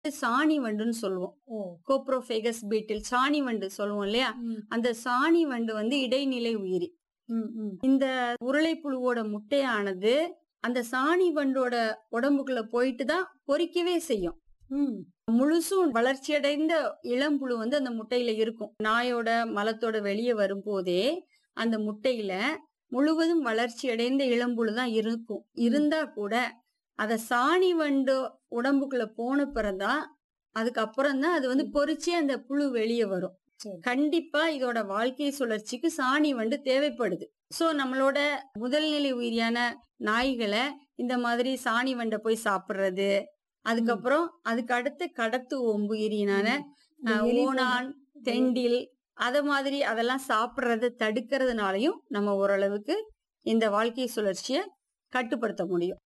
சாணி வண்டுன்னு சொல்லுவோம் ஓ கோப்ரோஃபேகஸ் பீட்டில் சாணி வண்டு சொல்லுவோம் இல்லையா ம், அந்த சாணி வண்டு வந்து இடைநிலை உயிரி ம், ம். இந்த உருளைப்புழுவோட முட்டையானது அந்த சாணி வண்டோட உடம்புக்குள்ள போயிட்டு தான் பொறிக்கவே செய்யும் ம், முழுசும் வளர்ச்சியடைந்த இளம்புழு வந்து அந்த முட்டையில இருக்கும் நாயோட மலத்தோட வெளியே வரும்போதே அந்த முட்டையில முழுவதும் வளர்ச்சி அடைந்த இளம்புழு தான் இருக்கும் இருந்தா கூட அத சாணி வண்டு உடம்புக்குள்ள போன பிறகுதான் அதுக்கப்புறம் தான் அது வந்து பொறிச்சு அந்த புழு வெளியே வரும் சரி. கண்டிப்பா இதோட வாழ்க்கை சுழற்சிக்கு சாணி வண்டு தேவைப்படுது சோ நம்மளோட முதல்நிலை உயிரியான நாய்களை இந்த மாதிரி சாணி வண்டை போய் சாப்பிடுறது அதுக்கப்புறம் அதுக்கு அடுத்து கடத்து ஒம்புயிரினான இந்த அஹ், எலி ஓணான் தெண்டில் அத மாதிரி அதெல்லாம் சாப்பிடுறத தடுக்கிறதுனாலயும் நம்ம ஓரளவுக்கு இந்த வாழ்க்கை சுழற்சியை கட்டுப்படுத்த முடியும்